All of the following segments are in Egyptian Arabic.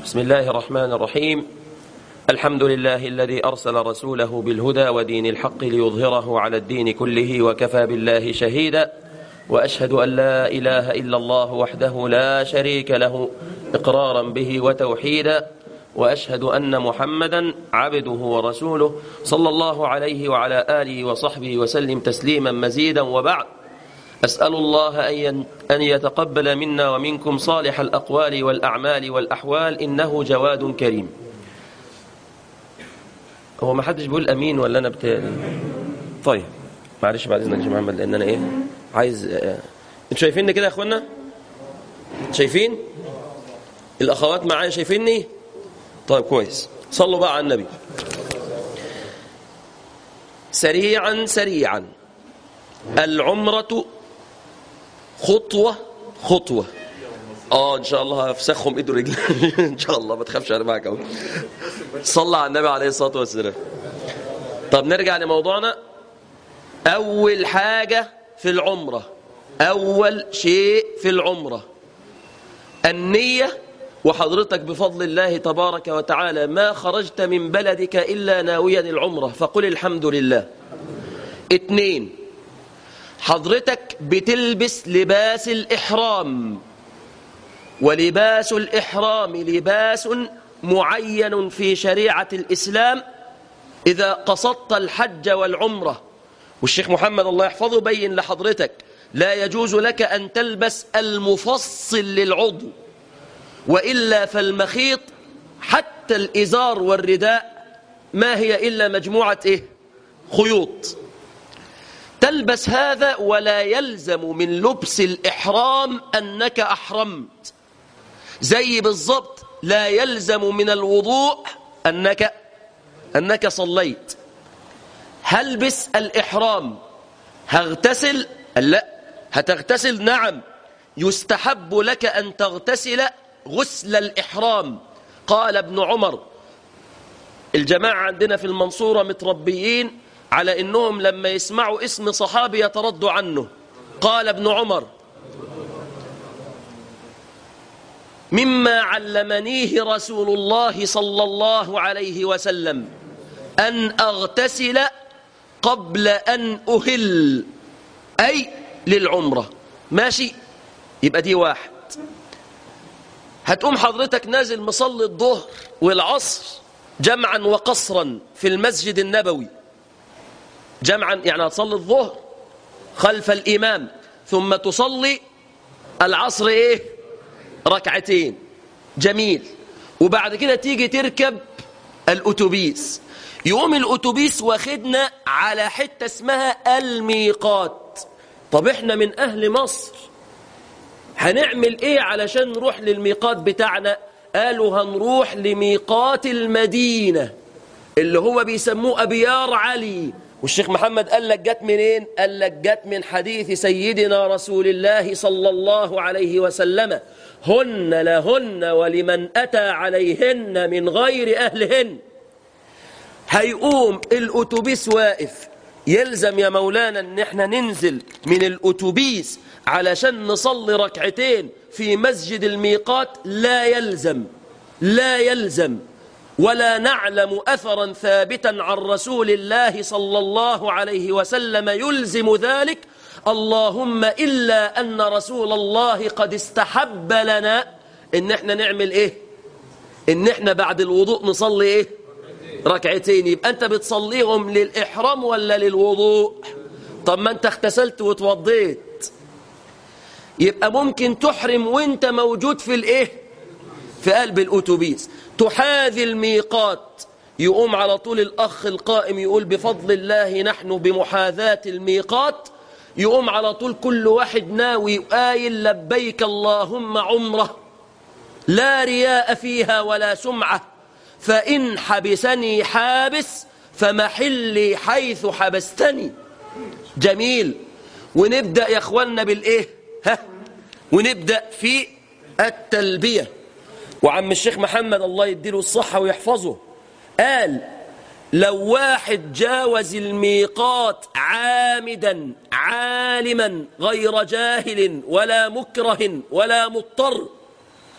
بسم الله الرحمن الرحيم الحمد لله الذي أرسل رسوله بالهدى ودين الحق ليظهره على الدين كله وكفى بالله شهيدا وأشهد أن لا إله إلا الله وحده لا شريك له إقرارا به وتوحيدا وأشهد أن محمدا عبده ورسوله صلى الله عليه وعلى آله وصحبه وسلم تسليما مزيدا وبعد أسأل الله أن أن يتقبل منا ومنكم صالح الأقوال والأعمال والأحوال إنه جواد كريم هو ما حدش بيقول أمين ولا أنا بتالي طيب معلش بعد إذنك يا محمد لأن أنا إيه عايز آه. انتوا شايفيني كده يا أخوانا شايفين الأخوات معايا شايفيني طيب كويس صلوا بقى على النبي سريعا سريعا العمرة خطوة خطوة اه ان شاء الله هفسخهم ايد ورجل ان شاء الله ما تخافش انا معاك اهو صلى على النبي عليه الصلاه والسلام طب نرجع لموضوعنا اول حاجه في العمره اول شيء في العمره النيه وحضرتك بفضل الله تبارك وتعالى ما خرجت من بلدك الا ناويا العمره فقل الحمد لله اتنين حضرتك بتلبس لباس الإحرام ولباس الإحرام لباس معين في شريعة الإسلام إذا قصدت الحج والعمرة والشيخ محمد الله يحفظه بين لحضرتك لا يجوز لك أن تلبس المفصل للعضو وإلا فالمخيط حتى الإزار والرداء ما هي إلا مجموعة إيه؟ خيوط تلبس هذا ولا يلزم من لبس الإحرام أنك أحرمت زي بالضبط لا يلزم من الوضوء أنك أنك صليت هلبس الإحرام هغتسل لا هتغتسل نعم يستحب لك أن تغتسل غسل الإحرام قال ابن عمر الجماعة عندنا في المنصورة متربيين على انهم لما يسمعوا اسم صحابي يتردوا عنه قال ابن عمر مما علمنيه رسول الله صلى الله عليه وسلم ان اغتسل قبل ان اهل اي للعمره ماشي يبقى دي واحد هتقوم حضرتك نازل مصلي الظهر والعصر جمعا وقصرا في المسجد النبوي جمعا يعني هتصلي الظهر خلف الإمام ثم تصلي العصر إيه ركعتين جميل وبعد كده تيجي تركب الأتوبيس يقوم الأتوبيس واخدنا على حتة اسمها الميقات طب احنا من أهل مصر هنعمل ايه علشان نروح للميقات بتاعنا قالوا هنروح لميقات المدينة اللي هو بيسموه أبيار علي والشيخ محمد قال لك جت منين قال لك جت من حديث سيدنا رسول الله صلى الله عليه وسلم هن لهن ولمن أتى عليهن من غير أهلهن هيقوم الأتوبيس واقف يلزم يا مولانا ان احنا ننزل من الأتوبيس علشان نصلي ركعتين في مسجد الميقات لا يلزم لا يلزم ولا نعلم أثرا ثابتا عن رسول الله صلى الله عليه وسلم يلزم ذلك اللهم إلا أن رسول الله قد استحب لنا إن احنا نعمل إيه إن احنا بعد الوضوء نصلي إيه ركعتين يبقى أنت بتصليهم للإحرام ولا للوضوء طب ما أنت اغتسلت وتوضيت يبقى ممكن تحرم وانت موجود في الإيه في قلب الأتوبيس تحاذي الميقات يقوم على طول الأخ القائم يقول بفضل الله نحن بمحاذاة الميقات يقوم على طول كل واحد ناوي قايل لبيك اللهم عمره لا رياء فيها ولا سمعة فإن حبسني حابس فمحلي حيث حبستني جميل ونبدأ يا أخوانا بالإيه ها ونبدأ في التلبية وعم الشيخ محمد الله يديله الصحة ويحفظه قال لو واحد جاوز الميقات عامدا عالما غير جاهل ولا مكره ولا مضطر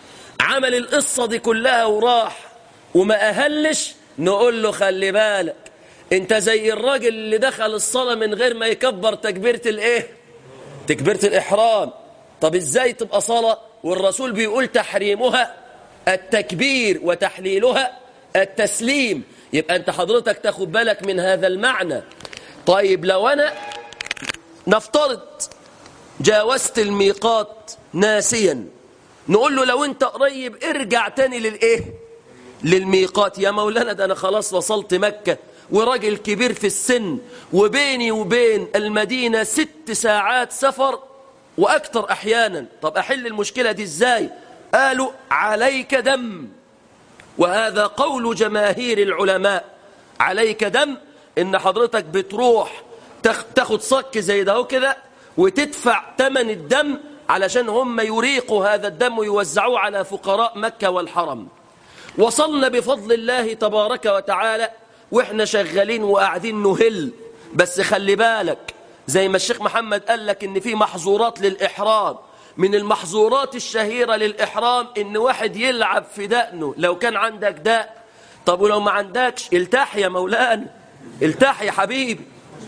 عمل القصة دي كلها وراح وما أهلش نقول له خلي بالك انت زي الراجل اللي دخل الصلاة من غير ما يكبر تكبيرة الايه تكبيرة الإحرام طب ازاي تبقى صلاة والرسول بيقول تحريمها التكبير وتحليلها التسليم يبقى انت حضرتك تاخد بالك من هذا المعنى طيب لو انا نفترض جاوزت الميقات ناسيا نقول له لو انت قريب ارجع تاني للايه للميقات يا مولانا ده انا خلاص وصلت مكة وراجل كبير في السن وبيني وبين المدينة ست ساعات سفر واكتر احيانا طب احل المشكلة دي ازاي قالوا عليك دم وهذا قول جماهير العلماء عليك دم ان حضرتك بتروح تاخد صك زي ده كده وتدفع ثمن الدم علشان هم يريقوا هذا الدم ويوزعوه على فقراء مكة والحرم وصلنا بفضل الله تبارك وتعالى واحنا شغالين وقاعدين نهل بس خلي بالك زي ما الشيخ محمد قال لك ان في محظورات للإحرام من المحظورات الشهيرة للإحرام ان واحد يلعب في دقنه لو كان عندك دقن طب ولو ما عندكش التاح يا مولانا التاح يا حبيبي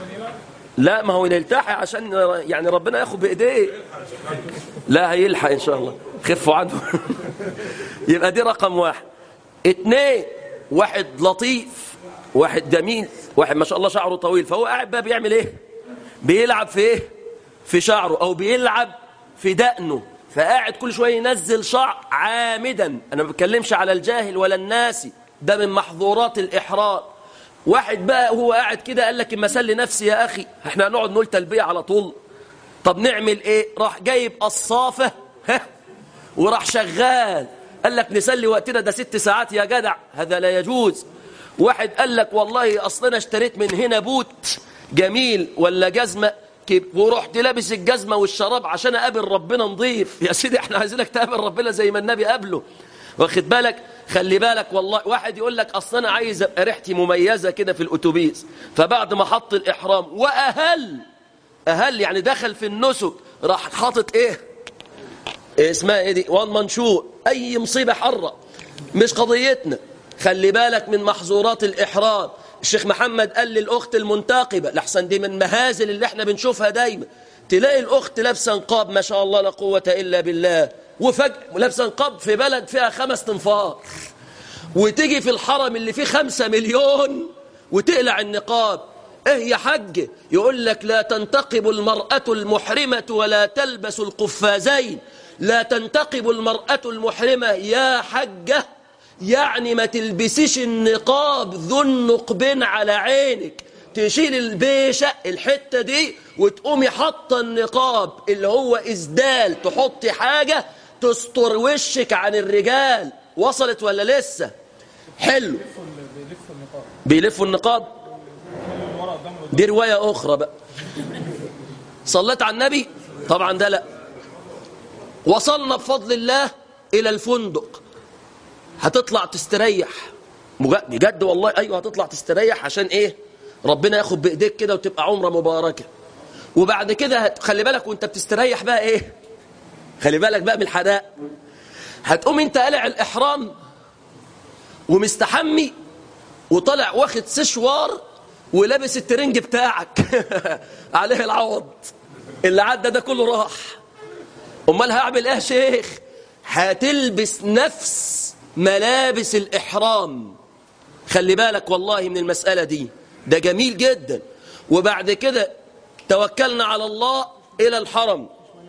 لا ما هو يلتحي عشان يعني ربنا ياخد بايديه لا هيلحق ان شاء الله خفوا عنه يبقى دي رقم واحد اتنين واحد لطيف واحد جميل واحد ما شاء الله شعره طويل فهو قاعد بقى بيعمل ايه بيلعب في ايه في شعره او بيلعب في دقنه فقاعد كل شويه ينزل شعر عامدا انا ما بتكلمش على الجاهل ولا الناسي ده من محظورات الاحرام واحد بقى هو قاعد كده قال لك اما اسلي نفسي يا اخي احنا هنقعد نقول تلبيه على طول طب نعمل ايه راح جايب قصافه ها وراح شغال قال لك نسلي وقتنا ده ست ساعات يا جدع هذا لا يجوز واحد قال لك والله اصلنا اشتريت من هنا بوت جميل ولا جزمه ورحت لابس الجزمه والشراب عشان اقابل ربنا نضيف يا سيدي احنا عايزينك تقابل ربنا زي ما النبي قابله واخد بالك خلي بالك والله واحد يقول لك اصل انا عايز ابقى ريحتي مميزه كده في الاتوبيس فبعد ما حط الاحرام واهل اهل يعني دخل في النسك راح حاطط ايه, إيه اسمها ايه دي وان منشور اي مصيبه حره مش قضيتنا خلي بالك من محظورات الاحرام الشيخ محمد قال للاخت المنتقبه لحسن دي من مهازل اللي احنا بنشوفها دايما تلاقي الاخت لابسه نقاب ما شاء الله لا قوه الا بالله وفجأة لابسه نقاب في بلد فيها خمس تنفار وتيجي في الحرم اللي فيه خمسة مليون وتقلع النقاب ايه يا حج يقول لك لا تنتقب المرأة المحرمة ولا تلبس القفازين لا تنتقب المرأة المحرمة يا حجة يعني ما تلبسيش النقاب ذو النقبين على عينك تشيل البيشة الحتة دي وتقومي حاطه النقاب اللي هو إسدال تحطي حاجة تستر وشك عن الرجال وصلت ولا لسه حلو بيلفوا النقاب دي رواية أخرى بقى صليت على النبي طبعا ده لا وصلنا بفضل الله إلى الفندق هتطلع تستريح بجد والله أيوه هتطلع تستريح عشان إيه ربنا ياخد بإيديك كده وتبقى عمرة مباركة وبعد كده خلي بالك وانت بتستريح بقى إيه خلي بالك بقى من الحداء هتقوم انت قلع الإحرام ومستحمي وطلع واخد سشوار ولابس الترنج بتاعك عليه العوض اللي عدى ده كله راح امال هعمل ايه يا شيخ هتلبس نفس ملابس الإحرام خلي بالك والله من المسألة دي ده جميل جدا وبعد كده توكلنا على الله إلى الحرم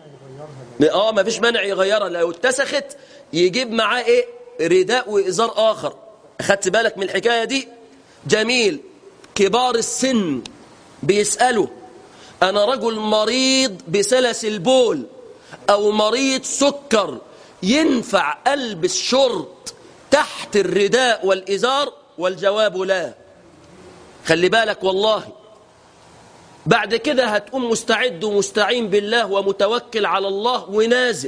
اه ما فيش مانع يغيرها لو اتسخت يجيب معاه ايه رداء وإزار آخر أخدت بالك من الحكاية دي جميل كبار السن بيسألوا أنا رجل مريض بسلس البول أو مريض سكر ينفع ألبس شرط تحت الرداء والإزار والجواب لا خلي بالك والله بعد كده هتقوم مستعد ومستعين بالله ومتوكل على الله ونازل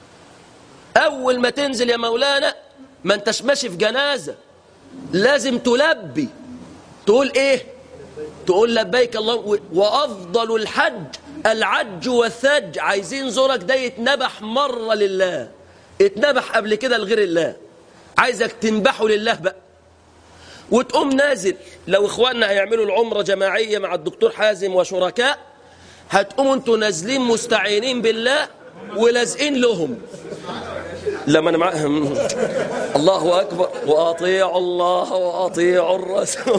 أول ما تنزل يا مولانا ما انتش ماشي في جنازة لازم تلبي تقول ايه تقول لبيك الله وأفضل الحج العج والثج عايزين زورك ده يتنبح مرة لله اتنبح قبل كده لغير الله عايزك تنبحه لله بقى وتقوم نازل لو اخواننا هيعملوا العمرة جماعية مع الدكتور حازم وشركاء هتقوموا انتوا نازلين مستعينين بالله ولازقين لهم لما انا معاهم الله اكبر واطيعوا الله واطيعوا الرسول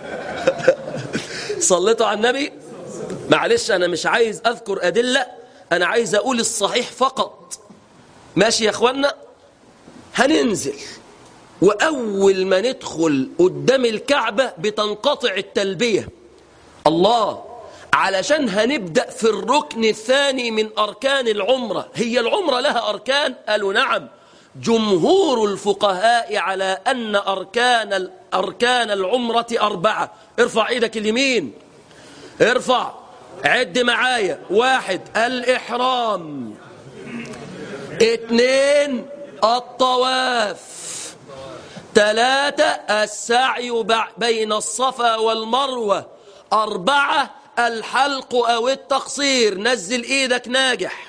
صليتوا على النبي معلش انا مش عايز اذكر ادله انا عايز اقول الصحيح فقط ماشي يا اخوانا هننزل واول ما ندخل قدام الكعبه بتنقطع التلبيه الله علشان هنبدا في الركن الثاني من اركان العمره هي العمره لها اركان قالوا نعم جمهور الفقهاء على ان اركان اركان العمره اربعه ارفع ايدك اليمين ارفع عد معايا واحد الإحرام اتنين الطواف ثلاثة السعي بين الصفا والمروة أربعة الحلق أو التقصير نزل إيدك ناجح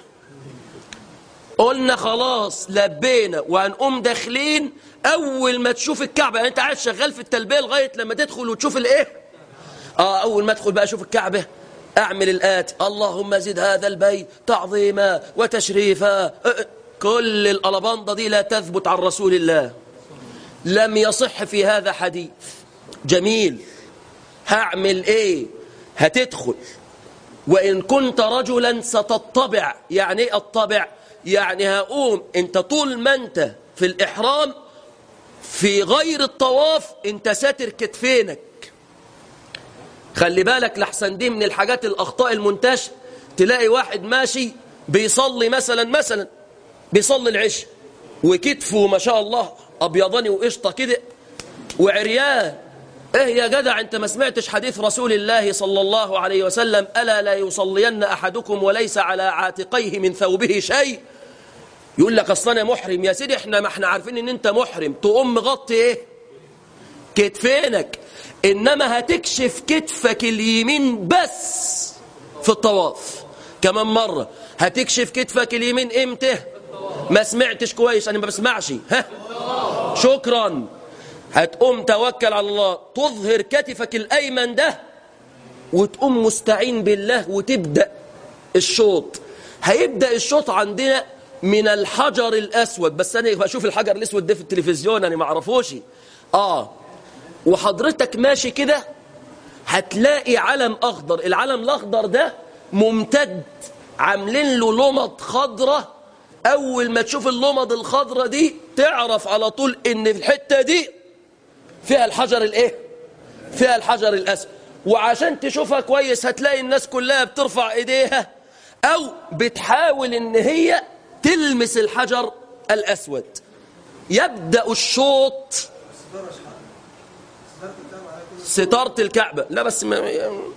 قلنا خلاص لبينا وهنقوم داخلين أول ما تشوف الكعبة يعني أنت قاعد شغال في التلبية لغاية لما تدخل وتشوف الإيه آه أول ما أدخل بقى أشوف الكعبة أعمل الآتي اللهم زد هذا البيت تعظيما وتشريفا كل الألبانضة دي لا تثبت عن رسول الله لم يصح في هذا حديث جميل هعمل ايه هتدخل وإن كنت رجلا ستطبع يعني ايه الطبع يعني هقوم انت طول ما انت في الإحرام في غير الطواف انت ساتر كتفينك خلي بالك لحسن دي من الحاجات الأخطاء المنتشرة تلاقي واحد ماشي بيصلي مثلا مثلا بيصلي العشاء وكتفه ما شاء الله أبيضاني وقشطة كده وعريان ايه يا جدع انت ما سمعتش حديث رسول الله صلى الله عليه وسلم ألا لا يصلين أحدكم وليس على عاتقيه من ثوبه شيء يقول لك اصل انا محرم يا سيدي احنا ما احنا عارفين ان انت محرم تقوم مغطي ايه كتفينك انما هتكشف كتفك اليمين بس في الطواف كمان مرة هتكشف كتفك اليمين امتى ما سمعتش كويس انا ما بسمعش ها شكرا هتقوم توكل على الله تظهر كتفك الايمن ده وتقوم مستعين بالله وتبدأ الشوط هيبدأ الشوط عندنا من الحجر الأسود بس أنا بشوف الحجر الأسود ده في التلفزيون أنا ما اعرفوش آه وحضرتك ماشي كده هتلاقي علم أخضر العلم الأخضر ده ممتد عاملين له لمض خضرة أول ما تشوف اللمض الخضرة دي تعرف على طول إن في الحتة دي فيها الحجر الإيه فيها الحجر الأسود وعشان تشوفها كويس هتلاقي الناس كلها بترفع إيديها أو بتحاول إن هي تلمس الحجر الأسود يبدأ الشوط ستارة الكعبة لا بس ما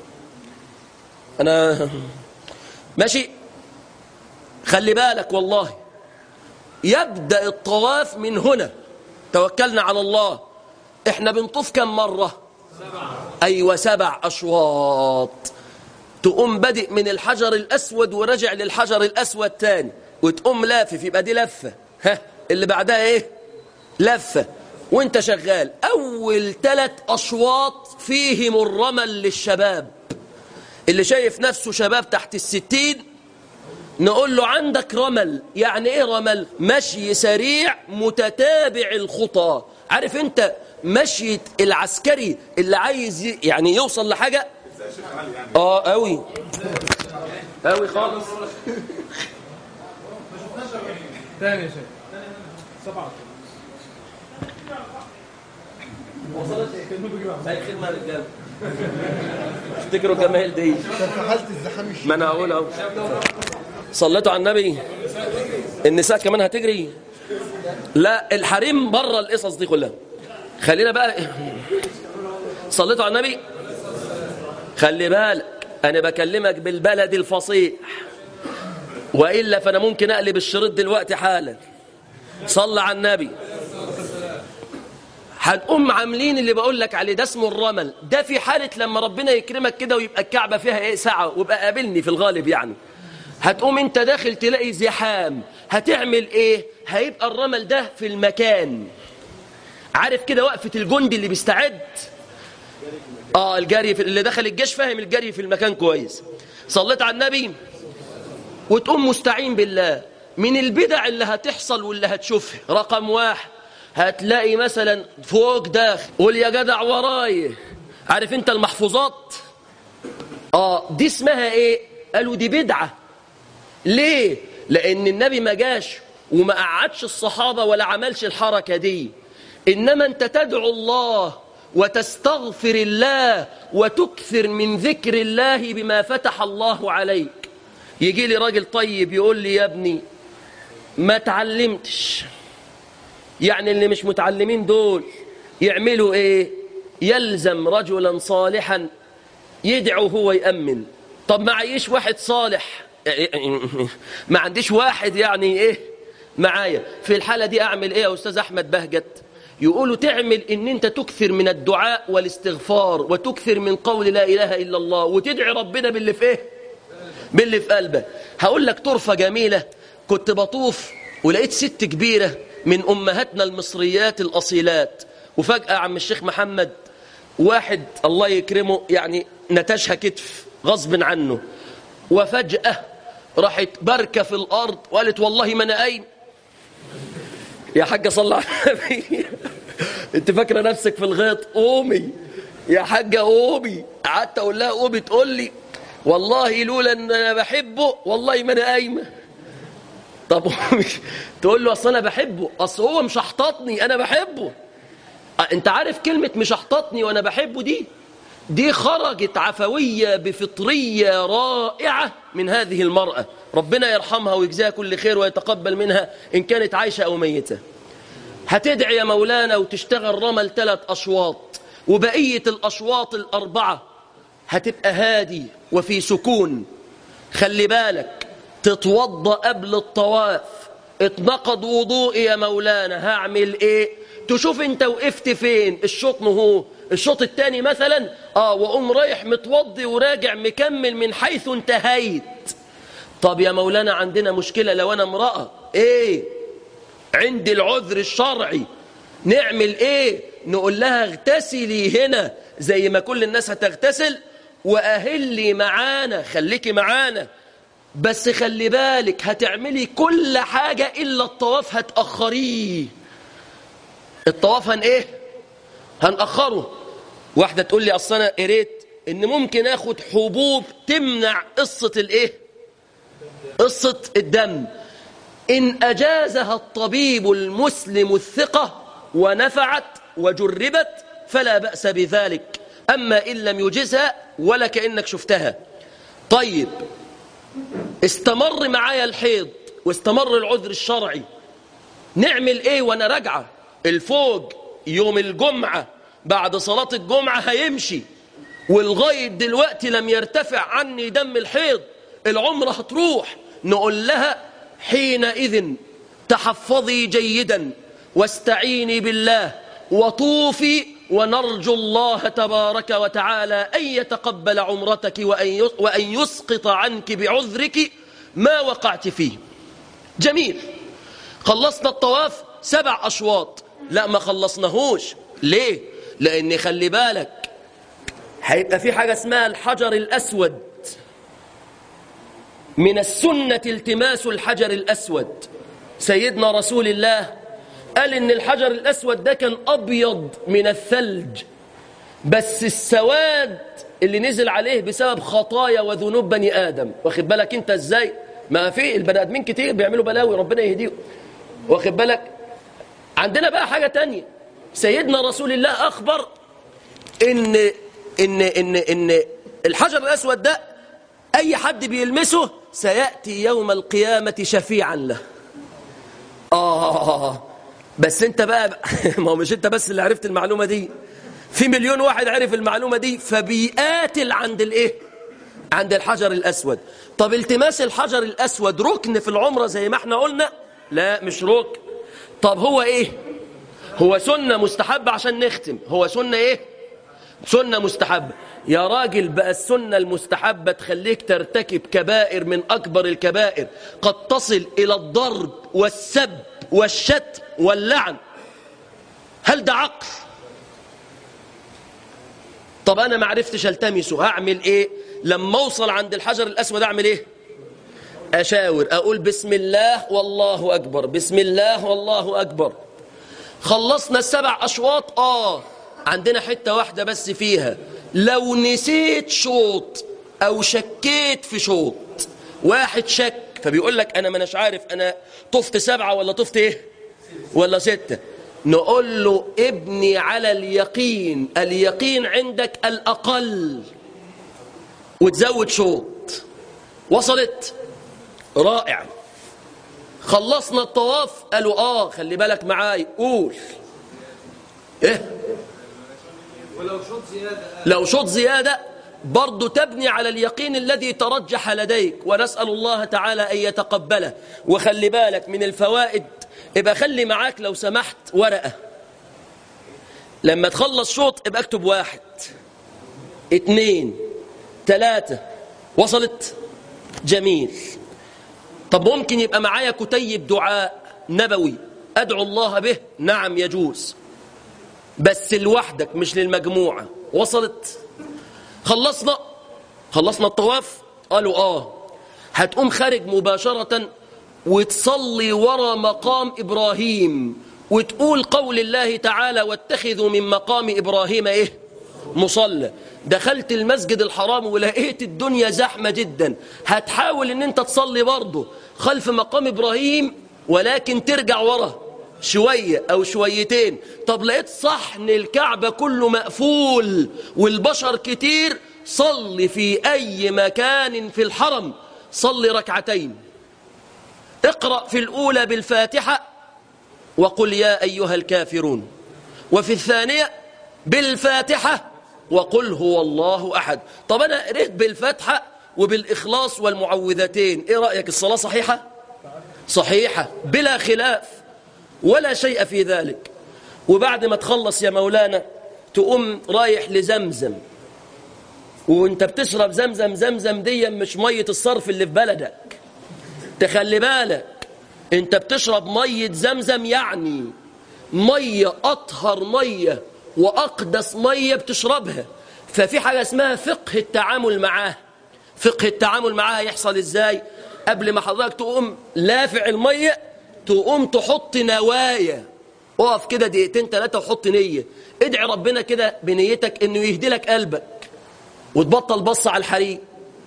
أنا ماشي خلي بالك والله يبدأ الطواف من هنا توكلنا على الله احنا بنطوف كم مرة أيوة سبع أشواط تقوم بادئ من الحجر الأسود ورجع للحجر الأسود تاني وتقوم لافف يبقى دي لفة ها اللي بعدها ايه لفة وانت شغال اول ثلاث اشواط فيهم الرمل للشباب اللي شايف نفسه شباب تحت الستين نقول له عندك رمل يعني ايه رمل مشي سريع متتابع الخطى عارف انت مشية العسكري اللي عايز يعني يوصل لحاجة اه قوي قوي خالص ثاني شيء سبعة وصلت اي خدمه يا رجاله افتكروا جمال دي في حالة الزحام مش ما انا هقول اهو صليتوا على النبي النساء كمان هتجري لا الحريم بره القصص دي كلها خلينا بقى صليتوا على النبي خلي بالك انا بكلمك بالبلد الفصيح والا فانا ممكن اقلب الشريط دلوقتي حالا صلى على النبي هنقوم عاملين اللي بقول لك عليه ده اسمه الرمل ده في حالة لما ربنا يكرمك كده ويبقى الكعبة فيها ايه ساعة ويبقى قابلني في الغالب يعني هتقوم انت داخل تلاقي زحام هتعمل ايه هيبقى الرمل ده في المكان عارف كده وقفة الجندي اللي بيستعد اه الجري في اللي دخل الجيش فاهم الجري في المكان كويس صليت على النبي وتقوم مستعين بالله من البدع اللي هتحصل واللي هتشوفها رقم واحد هتلاقي مثلا فوق داخل قول يا جدع وراي عارف انت المحفوظات اه دي اسمها ايه قالوا دي بدعة ليه لان النبي ما جاش وما قعدش الصحابة ولا عملش الحركة دي انما انت تدعو الله وتستغفر الله وتكثر من ذكر الله بما فتح الله عليك يجي لي راجل طيب يقول لي يا ابني ما تعلمتش يعني اللي مش متعلمين دول يعملوا ايه يلزم رجلا صالحا يدعو هو يأمن طب معيش واحد صالح ما عنديش واحد يعني ايه معايا في الحالة دي اعمل ايه يا استاذ احمد بهجت يقولوا تعمل ان انت تكثر من الدعاء والاستغفار وتكثر من قول لا اله الا الله وتدعي ربنا باللي في ايه باللي في قلبك هقول لك طرفة جميلة كنت بطوف ولقيت ست كبيرة من أمهاتنا المصريات الأصيلات وفجأة عم الشيخ محمد واحد الله يكرمه يعني نتشها كتف غصب عنه وفجأة راحت بركة في الأرض وقالت والله ما أنا قايم يا حاجة صلى على النبي انت فاكرة نفسك في الغيط قومي يا حاجة قومي قعدت أقول لها قومي تقول لي والله لولا ان انا بحبه والله ما انا قايمه طب تقول له اصل انا بحبه اصل هو مش احتطني انا بحبه انت عارف كلمه مش احتطني وانا بحبه دي دي خرجت عفويه بفطريه رائعه من هذه المراه ربنا يرحمها ويجزاها كل خير ويتقبل منها ان كانت عايشه او ميته هتدعي يا مولانا وتشتغل رمل ثلاث اشواط وبقيه الاشواط الاربعه هتبقى هادي وفي سكون خلي بالك تتوضا قبل الطواف اتنقض وضوئي يا مولانا هعمل ايه تشوف انت وقفت فين الشوط هو الشوط الثاني مثلا اه واقوم رايح متوضي وراجع مكمل من حيث انتهيت طب يا مولانا عندنا مشكله لو انا امراه ايه عندي العذر الشرعي نعمل ايه نقول لها اغتسلي هنا زي ما كل الناس هتغتسل وأهلي معانا خليكي معانا بس خلي بالك هتعملي كل حاجة إلا الطواف هتأخريه الطواف هن إيه هنأخره واحدة تقول لي أصلا أنا قريت إن ممكن آخد حبوب تمنع قصة الإيه قصة الدم إن أجازها الطبيب المسلم الثقة ونفعت وجربت فلا بأس بذلك أما إن لم يجزها ولا كأنك شفتها طيب استمر معايا الحيض واستمر العذر الشرعي نعمل ايه وانا راجعه الفوج يوم الجمعة بعد صلاة الجمعة هيمشي والغاية دلوقتي لم يرتفع عني دم الحيض العمرة هتروح نقول لها حينئذ تحفظي جيدا واستعيني بالله وطوفي ونرجو الله تبارك وتعالى أن يتقبل عمرتك وأن يسقط عنك بعذرك ما وقعت فيه جميل خلصنا الطواف سبع أشواط لا ما خلصناهوش ليه لأن خلي بالك هيبقى في حاجة اسمها الحجر الأسود من السنة التماس الحجر الأسود سيدنا رسول الله قال إن الحجر الأسود ده كان أبيض من الثلج بس السواد اللي نزل عليه بسبب خطايا وذنوب بني آدم واخد بالك أنت إزاي ما في البني آدمين كتير بيعملوا بلاوي ربنا يهديهم واخد بالك عندنا بقى حاجة تانية سيدنا رسول الله أخبر إن إن إن إن الحجر الأسود ده أي حد بيلمسه سيأتي يوم القيامة شفيعا له آه بس أنت بقى ما هو مش أنت بس اللي عرفت المعلومة دي في مليون واحد عرف المعلومة دي فبيقاتل عند الإيه عند الحجر الأسود طب التماس الحجر الأسود ركن في العمرة زي ما احنا قلنا لا مش ركن طب هو إيه هو سنة مستحبة عشان نختم هو سنة إيه سنة مستحبة يا راجل بقى السنة المستحبة تخليك ترتكب كبائر من أكبر الكبائر قد تصل إلى الضرب والسب والشتم واللعن هل ده عقل طب أنا ما عرفتش التمسه هعمل إيه لما أوصل عند الحجر الأسود أعمل إيه أشاور أقول بسم الله والله أكبر بسم الله والله أكبر خلصنا السبع أشواط آه عندنا حتة واحدة بس فيها لو نسيت شوط أو شكيت في شوط واحد شك فبيقول لك أنا ما أناش عارف أنا طفت سبعة ولا طفت إيه ولا ستة نقول له ابني على اليقين اليقين عندك الأقل وتزود شوط وصلت رائع خلصنا الطواف قالوا آه خلي بالك معاي قول إيه ولو شوط زيادة لو شوط زيادة برضو تبني على اليقين الذي ترجح لديك ونسأل الله تعالى أن يتقبله وخلي بالك من الفوائد ابقى خلي معاك لو سمحت ورقة لما تخلص شوط ابقى اكتب واحد اتنين تلاتة وصلت جميل طب ممكن يبقى معايا كتيب دعاء نبوي أدعو الله به نعم يجوز بس لوحدك مش للمجموعة وصلت خلصنا خلصنا الطواف قالوا آه هتقوم خارج مباشرة وتصلي ورا مقام إبراهيم وتقول قول الله تعالى واتخذوا من مقام إبراهيم إيه مصلى دخلت المسجد الحرام ولقيت الدنيا زحمة جدا هتحاول ان انت تصلي برضه خلف مقام إبراهيم ولكن ترجع ورا شوية أو شويتين طب لقيت صحن الكعبة كله مقفول والبشر كتير صلي في أي مكان في الحرم صلي ركعتين اقرأ في الأولى بالفاتحة وقل يا أيها الكافرون وفي الثانية بالفاتحة وقل هو الله أحد طب أنا قريت بالفاتحة وبالإخلاص والمعوذتين إيه رأيك الصلاة صحيحة؟ صحيحة بلا خلاف ولا شيء في ذلك وبعد ما تخلص يا مولانا تقوم رايح لزمزم وانت بتشرب زمزم زمزم دي مش مية الصرف اللي في بلدك تخلي بالك انت بتشرب مية زمزم يعني مية أطهر مية وأقدس مية بتشربها ففي حاجة اسمها فقه التعامل معاه فقه التعامل معاها يحصل ازاي قبل ما حضرتك تقوم لافع المية تقوم تحط نوايا اقف كده دقيقتين ثلاثة وحط نية ادعي ربنا كده بنيتك انه يهدي لك قلبك وتبطل بص على الحريق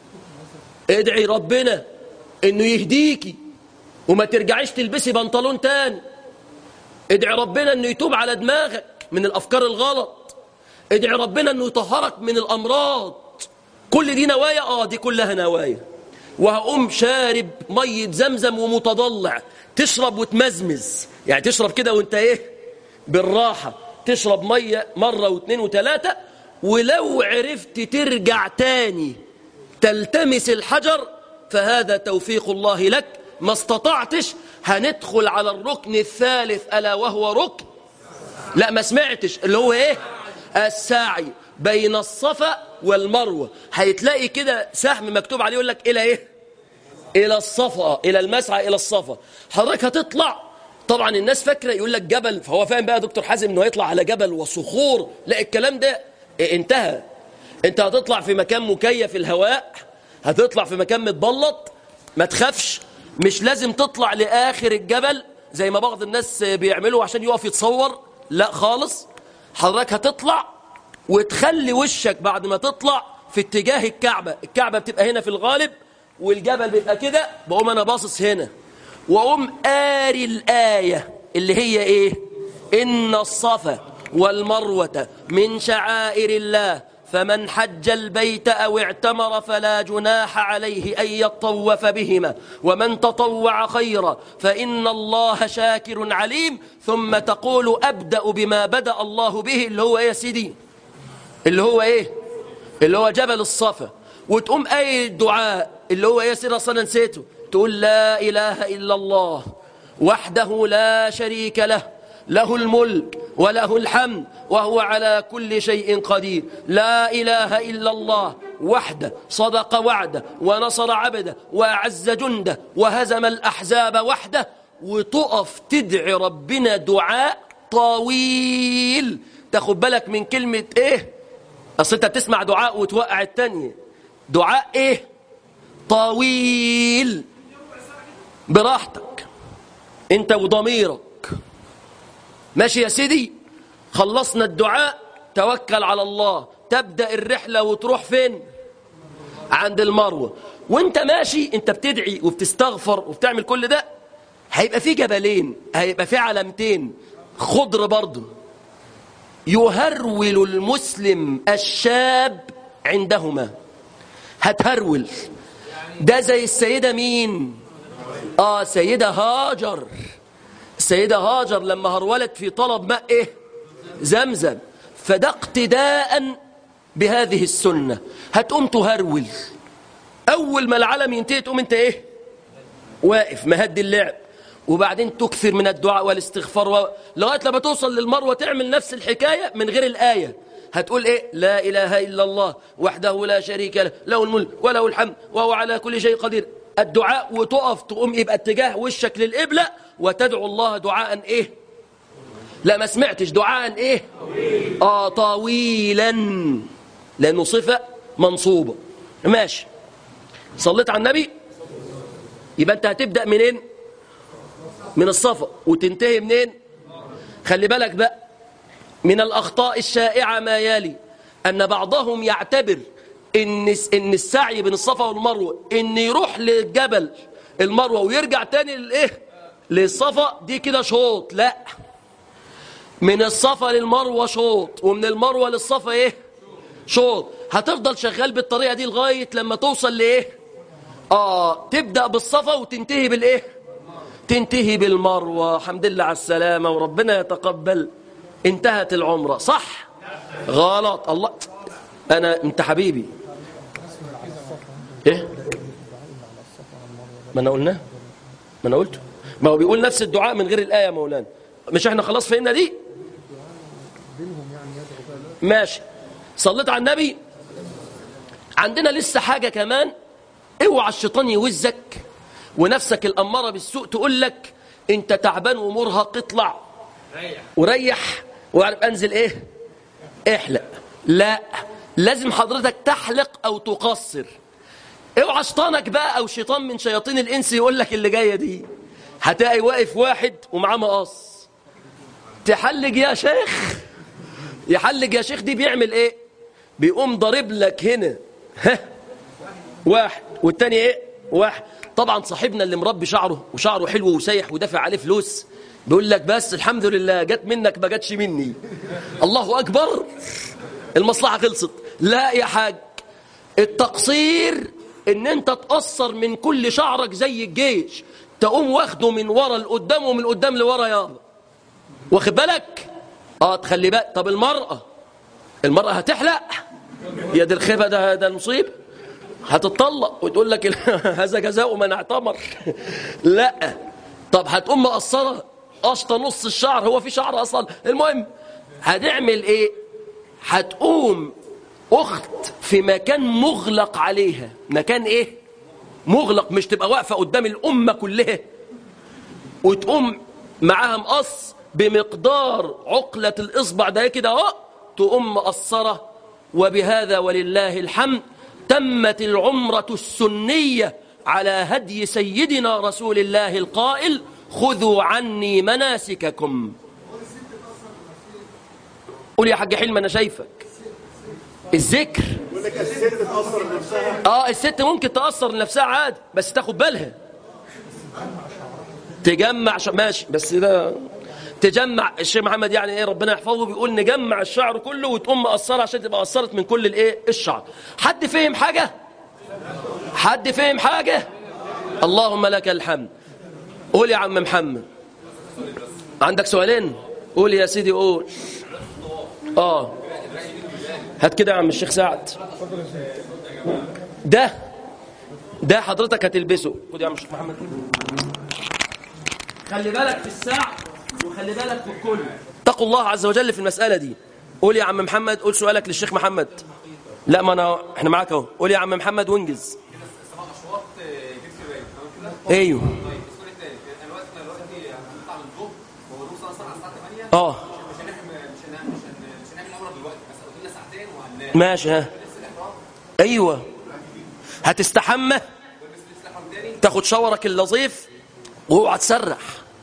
ادعي ربنا انه يهديكي وما ترجعيش تلبسي بنطلون تاني ادعي ربنا انه يتوب على دماغك من الافكار الغلط ادعي ربنا انه يطهرك من الامراض كل دي نوايا اه دي كلها نوايا وهقوم شارب مية زمزم ومتضلع تشرب وتمزمز يعني تشرب كده وانت ايه بالراحة تشرب مية مرة واثنين وثلاثة ولو عرفت ترجع تاني تلتمس الحجر فهذا توفيق الله لك ما استطعتش هندخل على الركن الثالث ألا وهو ركن لا ما سمعتش اللي هو ايه السعي بين الصفا والمروة هيتلاقي كده سهم مكتوب عليه يقول لك إلى إيه إلى الصفا إلى المسعى إلى الصفا حضرتك هتطلع طبعا الناس فاكرة يقول لك جبل فهو فاهم بقى دكتور حازم انه يطلع على جبل وصخور لا الكلام ده انتهى انت هتطلع في مكان مكيف الهواء هتطلع في مكان متبلط ما تخافش مش لازم تطلع لآخر الجبل زي ما بعض الناس بيعملوا عشان يقف يتصور لا خالص حضرتك هتطلع وتخلي وشك بعد ما تطلع في اتجاه الكعبة الكعبة بتبقى هنا في الغالب والجبل بيبقى كده بقوم أنا باصص هنا وأقوم قاري الآية اللي هي إيه إن الصفا والمروة من شعائر الله فمن حج البيت أو اعتمر فلا جناح عليه أن يطوف بهما ومن تطوع خيرا فإن الله شاكر عليم ثم تقول أبدأ بما بدأ الله به اللي هو إيه يا سيدي اللي هو إيه اللي هو جبل الصفا وتقوم أي الدعاء اللي هو إيه يا سيدي أصلا نسيته تقول لا إله إلا الله وحده لا شريك له له الملك وله الحمد وهو على كل شيء قدير لا إله إلا الله وحده صدق وعده ونصر عبده وأعز جنده وهزم الأحزاب وحده وتقف تدعي ربنا دعاء طويل تاخد بالك من كلمة ايه اصل انت بتسمع دعاء وتوقع التانية دعاء ايه طويل براحتك انت وضميرك ماشي يا سيدي خلصنا الدعاء توكل على الله تبدأ الرحلة وتروح فين عند المروة وانت ماشي انت بتدعي وبتستغفر وبتعمل كل ده هيبقى في جبلين هيبقى في علامتين خضر برضه يهرول المسلم الشاب عندهما هتهرول ده زي السيدة مين آه سيدة هاجر السيدة هاجر لما هرولت في طلب ماء إيه زمزم فده اقتداء بهذه السنة هتقوم تهرول أول ما العلم ينتهي تقوم أنت إيه واقف مهد اللعب وبعدين تكثر من الدعاء والاستغفار و... لغاية لما توصل للمروة تعمل نفس الحكاية من غير الآية هتقول إيه لا إله إلا الله وحده لا شريك له له الملك وله الحمد وهو على كل شيء قدير الدعاء وتقف تقوم يبقى اتجاه وشك للقبلة وتدعو الله دعاء إيه لا ما سمعتش دعاء إيه آه طويلا لأنه صفة منصوبة ماشي صليت على النبي يبقى أنت هتبدأ منين من الصفا وتنتهي منين خلي بالك بقى من الأخطاء الشائعة ما يلي أن بعضهم يعتبر إن إن السعي بين الصفا والمروة إن يروح للجبل المروة ويرجع تاني للإيه للصفا دي كده شوط لا من الصفا للمروة شوط ومن المروة للصفا إيه شوط هتفضل شغال بالطريقة دي لغاية لما توصل لإيه آه تبدأ بالصفا وتنتهي بالإيه تنتهي بالمروة الحمد لله على السلامة وربنا يتقبل انتهت العمرة صح غلط الله أنا أنت حبيبي إيه ما أنا قلناه ما أنا قلته ما هو بيقول نفس الدعاء من غير الآية يا مولانا مش احنا خلاص فهمنا دي ماشي صليت على النبي عندنا لسه حاجة كمان اوعى الشيطان يوزك ونفسك الأمارة بالسوء تقول لك انت تعبان ومرهق اطلع وريح وعارف انزل ايه احلق لا لازم حضرتك تحلق او تقصر اوعى شيطانك بقى او شيطان من شياطين الانس يقول لك اللي جايه دي هتلاقي واقف واحد ومعاه مقص تحلق يا شيخ يحلق يا شيخ دي بيعمل ايه بيقوم ضارب لك هنا ها واحد والتاني ايه واحد طبعا صاحبنا اللي مربي شعره وشعره حلو وسايح ودافع عليه فلوس بيقول لك بس الحمد لله جت منك ما جاتش مني الله اكبر المصلحه خلصت لا يا حاج التقصير ان انت تقصر من كل شعرك زي الجيش تقوم واخده من ورا لقدام ومن قدام لورا يابا واخد بالك اه تخلي بالك طب المراه المراه هتحلق يا دي الخيبه ده ده المصيبه هتطلق وتقول لك هذا جزاء من اعتمر لا طب هتقوم مقصره قشطه نص الشعر هو في شعر اصلا المهم هتعمل ايه هتقوم اخت في مكان مغلق عليها مكان ايه مغلق مش تبقى واقفه قدام الامه كلها وتقوم معاها مقص بمقدار عقله الاصبع ده كده اهو تقوم مقصره وبهذا ولله الحمد تمت العمرة السنية على هدي سيدنا رسول الله القائل خذوا عني مناسككم قول يا حاج حلم أنا شايفك الذكر اه الست ممكن تأثر لنفسها عادي بس تاخد بالها تجمع ش... ماشي بس ده تجمع الشيخ محمد يعني ايه ربنا يحفظه بيقول نجمع الشعر كله وتقوم مقصره عشان تبقى قصرت من كل الايه الشعر حد فهم حاجه حد فهم حاجه اللهم لك الحمد قول يا عم محمد عندك سؤالين قول يا سيدي قول اه هات كده يا عم الشيخ سعد ده ده حضرتك هتلبسه خد يا عم الشيخ محمد خلي بالك في الساعه وخلي بالك في الكل اتقوا الله عز وجل في المسألة دي قول يا عم محمد قول سؤالك للشيخ محمد لا ما انا احنا معاك اهو قول يا عم محمد وانجز ايوه اه ماشي ها ايوه هتستحمى تاخد شاورك اللطيف واوعى تسرح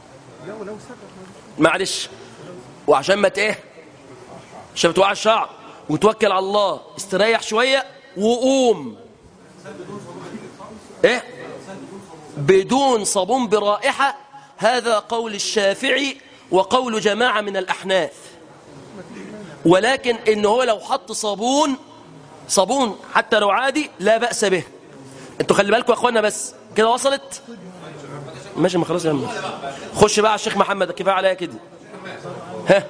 معلش وعشان ما ايه عشان توقع الشعر وتوكل على الله استريح شويه وقوم ايه بدون صابون برائحه هذا قول الشافعي وقول جماعه من الاحناف ولكن ان هو لو حط صابون صابون حتى لو عادي لا باس به انتوا خلي بالكم يا اخوانا بس كده وصلت ماشي ما خلاص يا عم خش بقى على الشيخ محمد كفايه عليا كده ها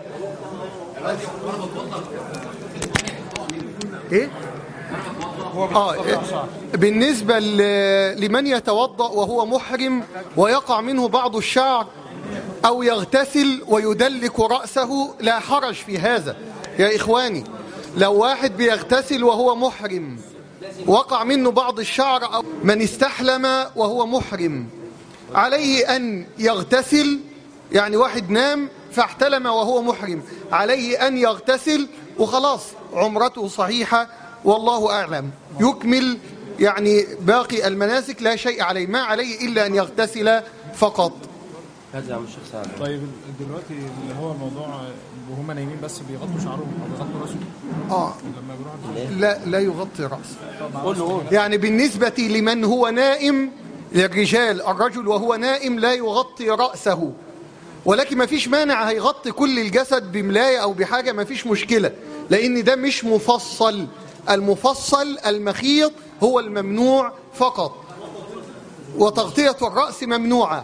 ايه اه إيه؟ بالنسبة ل- لمن يتوضأ وهو محرم ويقع منه بعض الشعر أو يغتسل ويدلك رأسه لا حرج في هذا يا إخواني لو واحد بيغتسل وهو محرم وقع منه بعض الشعر أو من استحلم وهو محرم عليه أن يغتسل يعني واحد نام فاحتلم وهو محرم عليه أن يغتسل وخلاص عمرته صحيحة والله أعلم يكمل يعني باقي المناسك لا شيء عليه ما عليه إلا أن يغتسل فقط هذا يا عم الشيخ سعد طيب دلوقتي اللي هو الموضوع وهم نايمين بس بيغطوا شعرهم او بيغطوا راسهم آه لما بيروحوا لا لا يغطي رأسه قول له قول يعني بالنسبة لمن هو نائم للرجال الرجل وهو نائم لا يغطي رأسه ولكن ما فيش مانع هيغطي كل الجسد بملاية أو بحاجة ما فيش مشكلة لأن ده مش مفصل المفصل المخيط هو الممنوع فقط وتغطية الرأس ممنوعة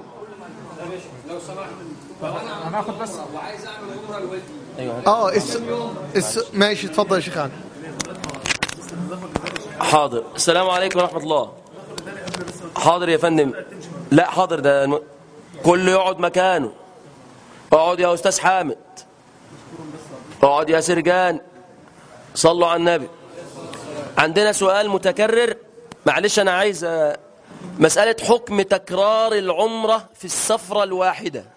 هناخد بس اه الس... الس... ماشي اتفضل يا شيخ عن حاضر السلام عليكم ورحمة الله حاضر يا فندم لا حاضر ده الم... كله يقعد مكانه اقعد يا أستاذ حامد اقعد يا سرجان صلوا على النبي عندنا سؤال متكرر معلش أنا عايز آه، مسألة حكم تكرار العمرة في السفرة الواحدة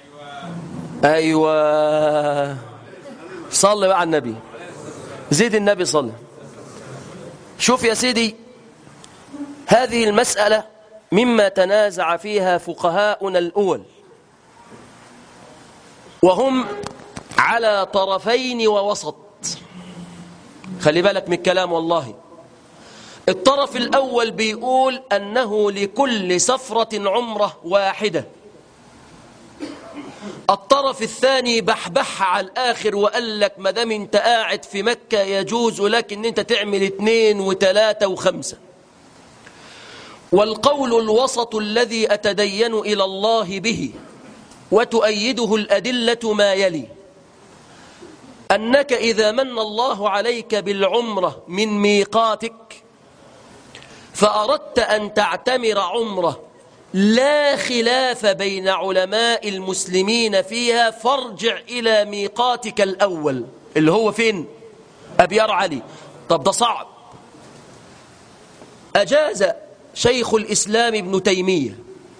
أيوة صلي بقى على النبي زيد النبي صلي شوف يا سيدي هذه المسألة مما تنازع فيها فقهاؤنا الأول وهم على طرفين ووسط خلي بالك من الكلام والله الطرف الأول بيقول أنه لكل سفرة عمرة واحدة الطرف الثاني بحبح على الآخر وقال لك ما دام انت قاعد في مكة يجوز لك ان انت تعمل اثنين وثلاثة وخمسة والقول الوسط الذي أتدين إلى الله به وتؤيده الأدلة ما يلي أنك إذا من الله عليك بالعمرة من ميقاتك فأردت أن تعتمر عمره لا خلاف بين علماء المسلمين فيها فارجع إلى ميقاتك الأول اللي هو فين أبيار علي طب ده صعب أجاز شيخ الإسلام ابن تيمية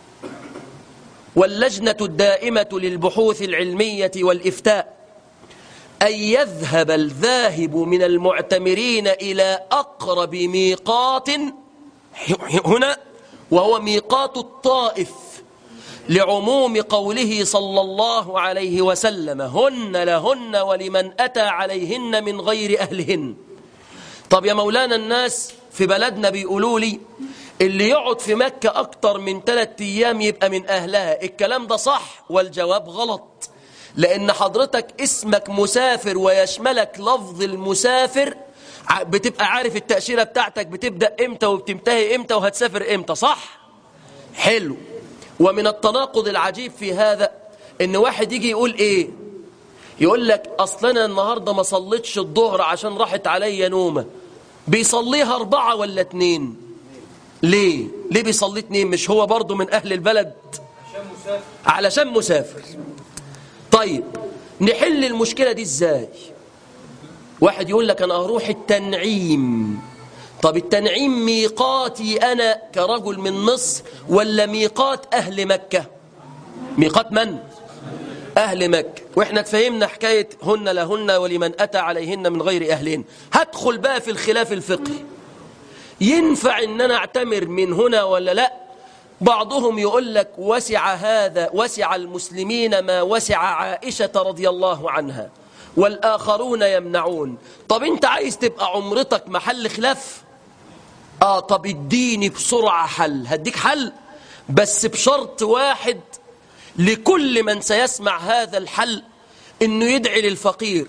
واللجنة الدائمة للبحوث العلمية والإفتاء أن يذهب الذاهب من المعتمرين إلى أقرب ميقات هنا وهو ميقات الطائف لعموم قوله صلى الله عليه وسلم هن لهن ولمن أتى عليهن من غير أهلهن طب يا مولانا الناس في بلدنا بيقولوا لي اللي يقعد في مكة أكتر من ثلاثة أيام يبقى من أهلها الكلام ده صح والجواب غلط لأن حضرتك اسمك مسافر ويشملك لفظ المسافر ع- بتبقى عارف التأشيرة بتاعتك بتبدأ إمتى وبتنتهي إمتى وهتسافر إمتى صح؟ حلو ومن التناقض العجيب في هذا إن واحد يجي يقول إيه يقول لك أصل أنا النهاردة ما صليتش الظهر عشان راحت عليا نومة بيصليها أربعة ولا اتنين ليه؟ ليه بيصلي اتنين مش هو برضو من أهل البلد علشان مسافر طيب نحل المشكلة دي ازاي واحد يقول لك انا اروح التنعيم طب التنعيم ميقاتي انا كرجل من مصر ولا ميقات اهل مكة ميقات من أهل مكة وإحنا تفهمنا حكاية هن لهن ولمن أتى عليهن من غير أهلهن هدخل بقى في الخلاف الفقهي ينفع إن أنا أعتمر من هنا ولا لا بعضهم يقول لك وسع هذا وسع المسلمين ما وسع عائشة رضي الله عنها والآخرون يمنعون طب أنت عايز تبقى عمرتك محل خلاف آه طب اديني بسرعة حل هديك حل بس بشرط واحد لكل من سيسمع هذا الحل انه يدعي للفقير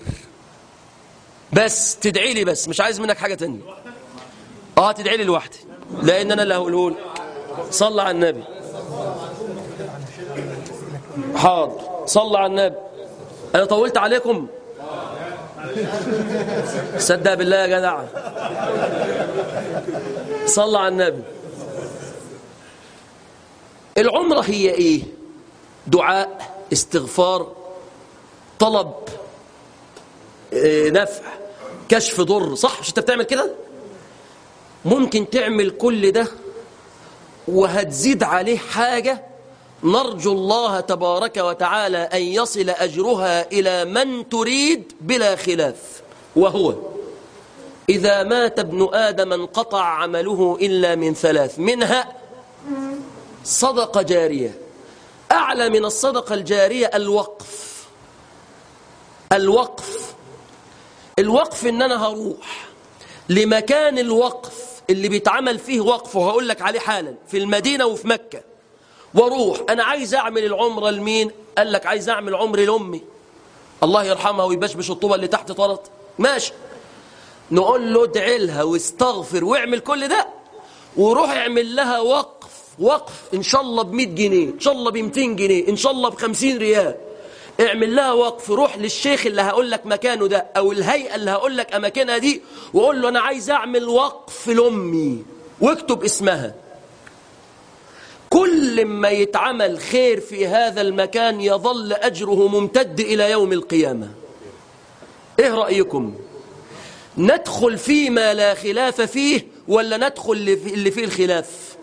بس تدعي لي بس مش عايز منك حاجة تانية اه تدعي لي لوحدي لان انا اللي هقوله لك صلى على النبي حاضر صلى على النبي انا طولت عليكم صدق بالله يا جدع صلى على النبي العمرة هي ايه دعاء استغفار طلب نفع كشف ضر صح مش انت بتعمل كده ممكن تعمل كل ده وهتزيد عليه حاجة نرجو الله تبارك وتعالى أن يصل أجرها إلى من تريد بلا خلاف وهو إذا مات ابن آدم انقطع عمله إلا من ثلاث منها صدقة جارية أعلى من الصدقة الجارية الوقف الوقف الوقف إن أنا هروح لمكان الوقف اللي بيتعمل فيه وقف وهقول لك عليه حالا في المدينة وفي مكة واروح أنا عايز أعمل العمرة لمين قال لك عايز أعمل عمري لأمي الله يرحمها ويبشبش الطوبة اللي تحت طرط ماشي نقول له ادعي لها واستغفر واعمل كل ده وروح اعمل لها وقف وقف ان شاء الله ب 100 جنيه ان شاء الله ب 200 جنيه ان شاء الله ب 50 ريال اعمل لها وقف روح للشيخ اللي هقول لك مكانه ده او الهيئه اللي هقول لك اماكنها دي وقول له انا عايز اعمل وقف لامي واكتب اسمها كل ما يتعمل خير في هذا المكان يظل اجره ممتد الى يوم القيامه ايه رايكم ندخل فيما لا خلاف فيه ولا ندخل اللي فيه الخلاف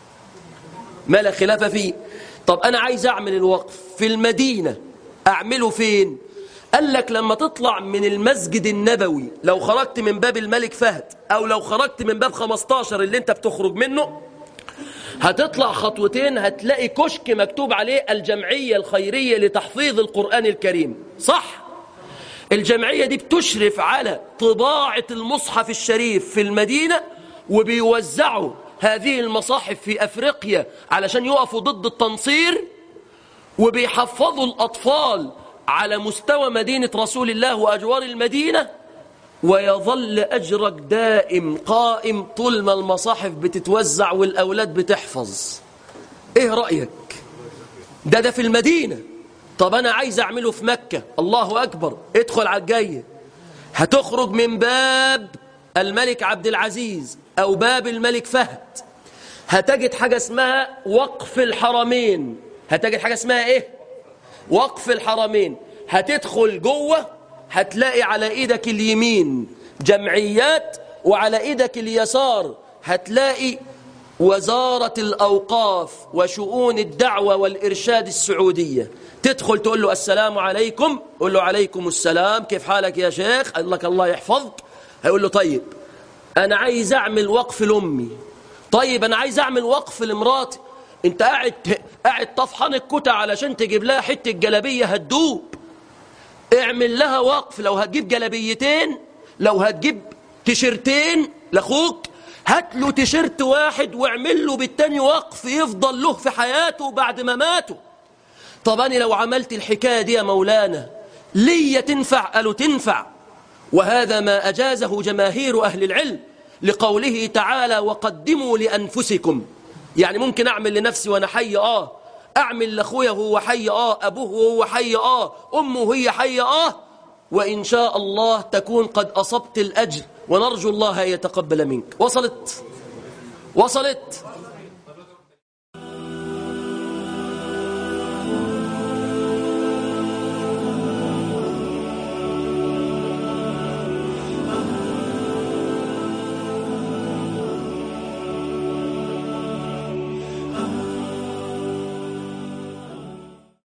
ما لا خلاف فيه طب أنا عايز أعمل الوقف في المدينة أعمله فين قال لك لما تطلع من المسجد النبوي لو خرجت من باب الملك فهد أو لو خرجت من باب 15 اللي انت بتخرج منه هتطلع خطوتين هتلاقي كشك مكتوب عليه الجمعية الخيرية لتحفيظ القرآن الكريم صح؟ الجمعية دي بتشرف على طباعة المصحف الشريف في المدينة وبيوزعوا هذه المصاحف في أفريقيا علشان يقفوا ضد التنصير وبيحفظوا الأطفال على مستوى مدينة رسول الله وأجوار المدينة ويظل أجرك دائم قائم طول ما المصاحف بتتوزع والأولاد بتحفظ إيه رأيك؟ ده ده في المدينة طب أنا عايز أعمله في مكة الله أكبر ادخل على الجاية هتخرج من باب الملك عبد العزيز أو باب الملك فهد هتجد حاجة اسمها وقف الحرمين هتجد حاجة اسمها إيه؟ وقف الحرمين هتدخل جوه هتلاقي على إيدك اليمين جمعيات وعلى إيدك اليسار هتلاقي وزارة الأوقاف وشؤون الدعوة والإرشاد السعودية تدخل تقول له السلام عليكم قول له عليكم السلام كيف حالك يا شيخ قال لك الله يحفظك هيقول له طيب أنا عايز أعمل وقف لأمي طيب أنا عايز أعمل وقف لمراتي أنت قاعد قاعد طفحان الكتة علشان تجيب لها حتة جلبية هتدوب اعمل لها وقف لو هتجيب جلبيتين لو هتجيب تيشرتين لاخوك هات له تيشرت واحد واعمل له بالتاني وقف يفضل له في حياته بعد ما ماته طب أنا لو عملت الحكاية دي يا مولانا ليا تنفع قالوا تنفع وهذا ما أجازه جماهير أهل العلم لقوله تعالى وقدموا لأنفسكم يعني ممكن أعمل لنفسي وأنا حي آه أعمل لأخويا وهو حي آه أبوه وهو حي آه أمه وهي حي آه وإن شاء الله تكون قد أصبت الأجر ونرجو الله أن يتقبل منك وصلت وصلت